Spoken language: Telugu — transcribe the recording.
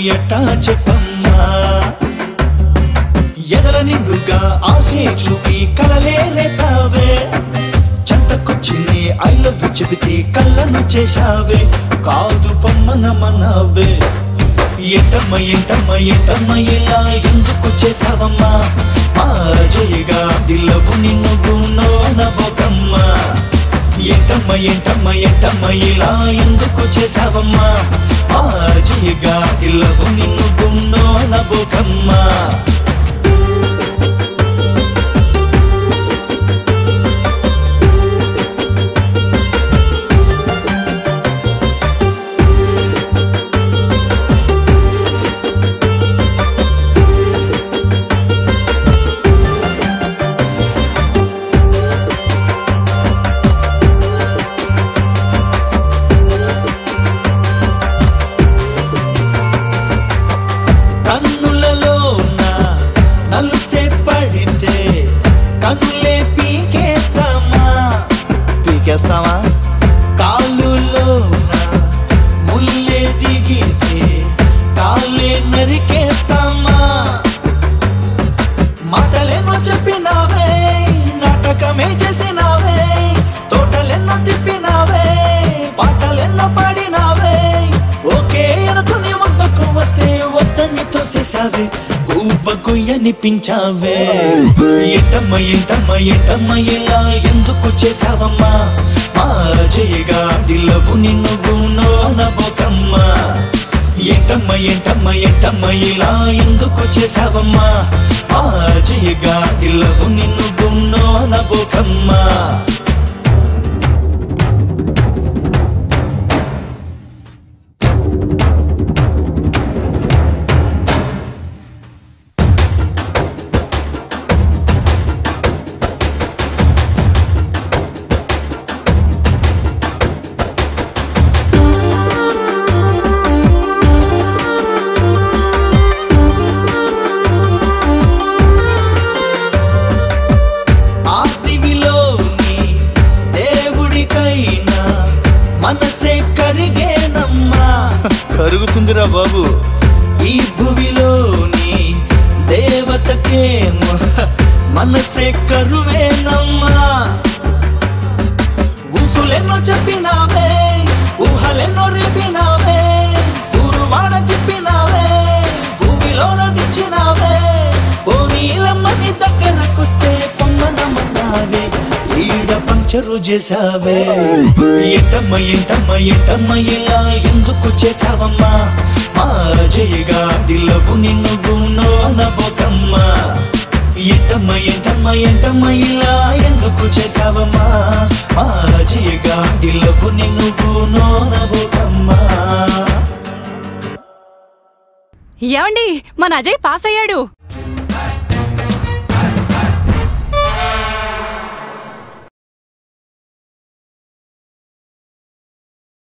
ఎట్టా చెప్పమ్మా ఎదల నిండుగా ఆశే చూపి కలలే రేతావే చెంతకొచ్చి ఐ లవ్ యు చెబితే కళ్ళను చేశావే కాదు పమ్మన మనవే ఎంటమ్మ ఎంటమ్మ ఎంటమ్మ ఇలా ఎందుకు చేసావమ్మా మా జయగా దిల్లవు నిన్ను నోనబోకమ్మా ఎంటమ్మ ఎంటమ్మ ఎంటమ్మ ఇలా ఎందుకు చేసావమ్మా మా జయగా దిల్లవు నిన్ను నోనబోకమ్మా కన్నులలో నలుసే పడితే కన్నులే పీకేస్తామా పీకేస్తామా కాళ్ళులో ముల్లే దిగితే కాళ్ళే నరికేస్తామా మాటలెన్నో చెప్పినావే నాటకమే చేసినావే తోటలెన్నో తిప్పినావే పాటలెన్నో పాడినావే ఓకే అనుకుని వద్దకు వస్తే వద్దని తోసేసావే గూప కొయ్యనిపించావే ఎంటమ్మ ఎంటమ్మ ఎంటమ్మ ఇలా ఎందుకు చేసావమ్మా మా జయగా దిల్లవు నిన్ను నోనబోకమ్మా ఎంటమ్మ ఎంటమ్మ ఎంటమ్మ ఇలా ఎందుకు చేసావమ్మా ఆ జయగా ఇల్లవు నిన్ను గున్నోనబోకమ్మా ఆ దివిలోని దేవుడికైనా మనసే కరిగేనమ్మా కరుగుతుందిరా బాబు ఈ భువిలోని దేవతకేమో మనసే కరువేనమ్మా ఊసులెన్నో చెప్పినావే ఊహలెన్నో రేపినావే ఊరువాడ తిప్పినావే భూమిలోన దిచ్చినావే పోనీలమ్మని దగ్గరకొస్తే పొమ్మనమన్నావే ఈడ పంచరు చేసావే ఎంటమ్మ ఎంటమ్మ ఎంటమ్మ ఇలా ఎందుకు చేసావమ్మా మా జయగా దిల్లవు నిన్ను నోనబోకమ్మా ఎంటమ్మ ఎంటమ్మ ఎంటమ్మ ఇలా ఎందుకు చేసావమ్మా మా జయగా దిల్లవు నిన్ను నోనబోకమ్మా ఏమండి మన అజయ్ పాస్ అయ్యాడు